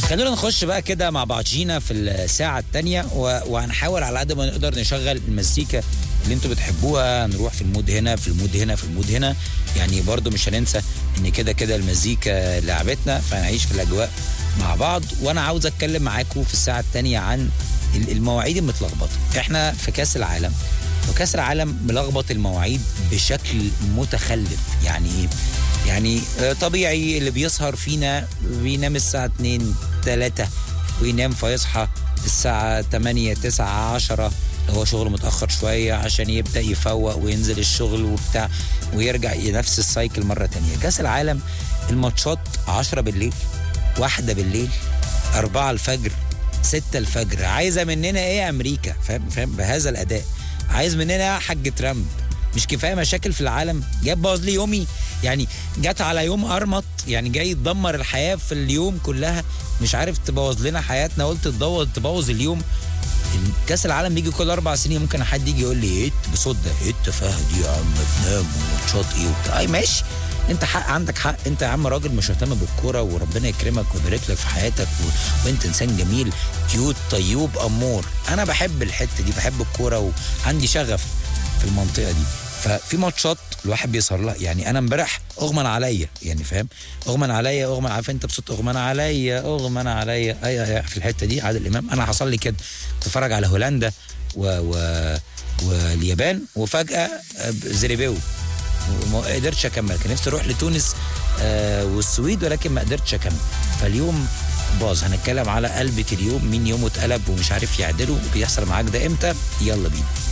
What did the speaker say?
خلونا نخش بقى كده مع بعضينا في الساعة التانية و... وهنحاول على قد ما نقدر نشغل المزيكا اللي انتوا بتحبوها نروح في المود هنا في المود هنا في المود هنا يعني برضو مش هننسى ان كده كده المزيكا لعبتنا فهنعيش في الاجواء مع بعض وانا عاوز اتكلم معاكم في الساعة التانية عن ال- المواعيد المتلخبطة احنا في كاس العالم وكاس العالم ملخبط المواعيد بشكل متخلف يعني ايه يعني آه، طبيعي اللي بيسهر فينا بينام الساعة 2 3 وينام فيصحى الساعة 8 9 10 هو شغله متأخر شوية عشان يبدأ يفوق وينزل الشغل وبتاع ويرجع نفس السايكل مرة تانية كأس العالم الماتشات 10 بالليل واحدة بالليل أربعة الفجر ستة الفجر عايزة مننا إيه يا أمريكا فاهم فاهم بهذا الأداء عايز مننا إيه يا حاج ترامب مش كفايه مشاكل في العالم جاي تبوظ لي يومي يعني جت على يوم ارمط يعني جاي تدمر الحياه في اليوم كلها مش عارف تبوظ لنا حياتنا قلت تبوظ تبوظ اليوم كاس العالم بيجي كل اربع سنين ممكن حد يجي يقول لي ايه بصوت ده ايه التفاهه دي يا عم تنام وماتشات ايه وبتاع اي ماشي انت حق عندك حق انت يا عم راجل مش مهتم بالكوره وربنا يكرمك ويبارك لك في حياتك و... وانت انسان جميل كيوت طيوب امور انا بحب الحته دي بحب الكوره وعندي شغف في المنطقه دي ففي ماتشات الواحد بيسهر لها يعني انا امبارح اغمى عليا يعني فاهم اغمى عليا اغمى عارف انت بصوت اغمى عليا اغمى عليا اي أي في الحته دي عادل امام انا حصل لي كده كنت اتفرج على هولندا و... و... واليابان وفجاه زريبيو وما قدرتش اكمل كان نفسي اروح لتونس آه والسويد ولكن ما قدرتش اكمل فاليوم باظ هنتكلم على قلبة اليوم مين يومه اتقلب ومش عارف يعدله بيحصل معاك ده امتى يلا بينا